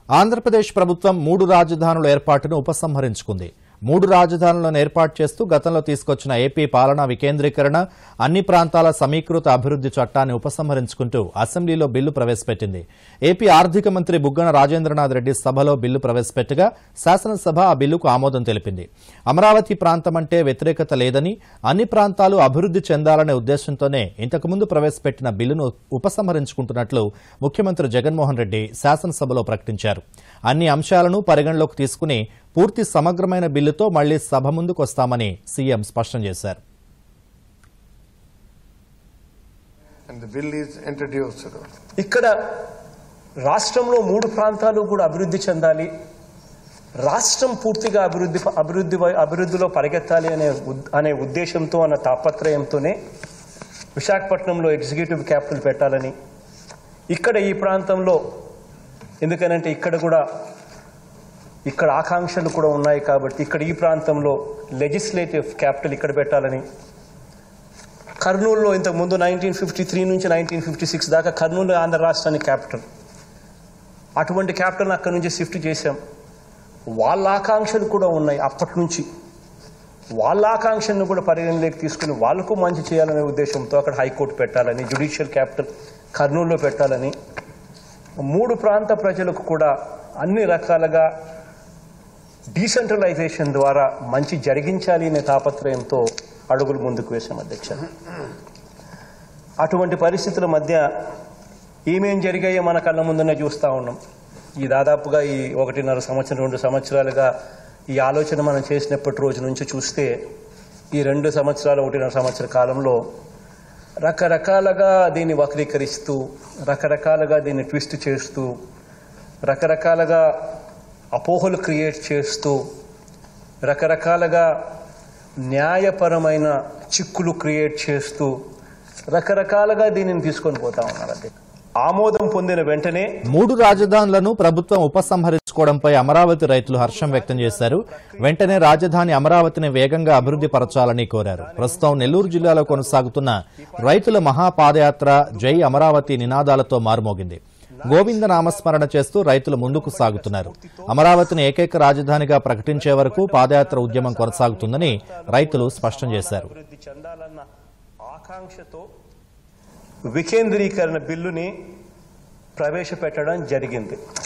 ఆంధ్రప్రదేశ్ ప్రభుత్వం మూడు రాజధానుల ఏర్పాటును ఉపసంహరించుకుంది మూడు రాజధానులను ఏర్పాటు చేస్తూ గతంలో తీసుకొచ్చిన ఏపీ పాలనా వికేంద్రీకరణ అన్ని ప్రాంతాల సమీకృత అభివృద్ది చట్టాన్ని ఉపసంహరించుకుంటూ అసెంబ్లీలో బిల్లు ప్రవేశపెట్టింది ఏపీ ఆర్థిక మంత్రి బుగ్గన రాజేంద్రనాథ్ రెడ్డి సభలో బిల్లు ప్రవేశపెట్టగా శాసనసభ ఆ బిల్లుకు ఆమోదం తెలిపింది అమరావతి ప్రాంతం అంటే వ్యతిరేకత లేదని అన్ని ప్రాంతాలు అభివృద్ది చెందాలనే ఉద్దేశంతోనే ఇంతకుముందు ప్రవేశపెట్టిన బిల్లును ఉపసంహరించుకుంటున్నట్లు ముఖ్యమంత్రి జగన్మోహన్ రెడ్డి శాసనసభలో ప్రకటించారు అన్ని అంశాలను పరిగణలోకి తీసుకుని పూర్తి సమగ్రమైన బిల్లుతో మళ్లీ సభ ముందుకు వస్తామని సీఎం స్పష్టం చేశారు And the bill is introduced. ఇక్కడ రాష్ట్రంలో మూడు ప్రాంతాలు కూడా అభివృద్ధి చెందాలి రాష్ట్రం పూర్తిగా అభివృద్ధి అభివృద్ధి వై- అభివృద్ధిలో పరిగెత్తాలి అనే ఉద్- అనే ఉద్దేశంతో అన్న తాపత్రయంతోనే విశాఖపట్నంలో ఎగ్జిక్యూటివ్ క్యాపిటల్ పెట్టాలని ఇక్కడ ఈ ప్రాంతంలో ఎందుకనంటే ఇక్కడ కూడా ఇక్కడ ఆకాంక్షలు కూడా ఉన్నాయి కాబట్టి ఇక్కడ ఈ ప్రాంతంలో లెజిస్లేటివ్ క్యాపిటల్ ఇక్కడ పెట్టాలని కర్నూలులో ఇంతకు ముందు నైన్టీన్ ఫిఫ్టీ త్రీ నుంచి నైన్టీన్ ఫిఫ్టీ సిక్స్ దాకా కర్నూలు ఆంధ్ర రాష్ట్రానికి క్యాపిటల్ అటువంటి క్యాపిటల్ అక్కడి నుంచి షిఫ్ట్ చేశాం వాళ్ళ ఆకాంక్షలు కూడా ఉన్నాయి అప్పటి నుంచి వాళ్ళ ఆకాంక్షలను కూడా పరిగణలోకి తీసుకుని వాళ్ళకు మంచి చేయాలనే ఉద్దేశంతో అక్కడ హైకోర్టు పెట్టాలని జ్యుడిషియల్ క్యాపిటల్ కర్నూలులో పెట్టాలని మూడు ప్రాంత ప్రజలకు కూడా అన్ని రకాలుగా డీసెంట్రలైజేషన్ ద్వారా మంచి జరిగించాలి అనే తాపత్రయంతో అడుగులు ముందుకు వేశాం అధ్యక్ష అటువంటి పరిస్థితుల మధ్య ఏమేం జరిగాయో మన కళ్ళ ముందునే చూస్తూ ఉన్నాం ఈ దాదాపుగా ఈ ఒకటిన్నర సంవత్సరం రెండు సంవత్సరాలుగా ఈ ఆలోచన మనం చేసినప్పటి రోజు నుంచి చూస్తే ఈ రెండు సంవత్సరాలు ఒకటిన్నర సంవత్సర కాలంలో రకరకాలుగా దీన్ని వక్రీకరిస్తూ రకరకాలుగా దీన్ని ట్విస్ట్ చేస్తూ రకరకాలుగా అపోహలు క్రియేట్ చేస్తూ రకరకాలుగా న్యాయపరమైన చిక్కులు క్రియేట్ చేస్తూ రకరకాలుగా దీనిని తీసుకొని పోతా ఉన్నారు అదే ఆమోదం పొందిన వెంటనే మూడు రాజధానులను ప్రభుత్వం ఉపసంహరించుకోవడంపై అమరావతి రైతులు హర్షం వ్యక్తం చేశారు వెంటనే రాజధాని అమరావతిని వేగంగా అభివృద్ది పరచాలని కోరారు ప్రస్తుతం నెల్లూరు జిల్లాలో కొనసాగుతున్న రైతుల మహాపాదయాత్ర జై అమరావతి నినాదాలతో మారుమోగింది గోవింద నామస్మరణ చేస్తూ రైతులు ముందుకు సాగుతున్నారు అమరావతిని ఏకైక రాజధానిగా ప్రకటించే వరకు పాదయాత్ర ఉద్యమం కొనసాగుతుందని రైతులు స్పష్టం చేశారు అభివృద్ధి చెందాలన్న ఆకాంక్షతో వికేంద్రీకరణ బిల్లుని ప్రవేశపెట్టడం జరిగింది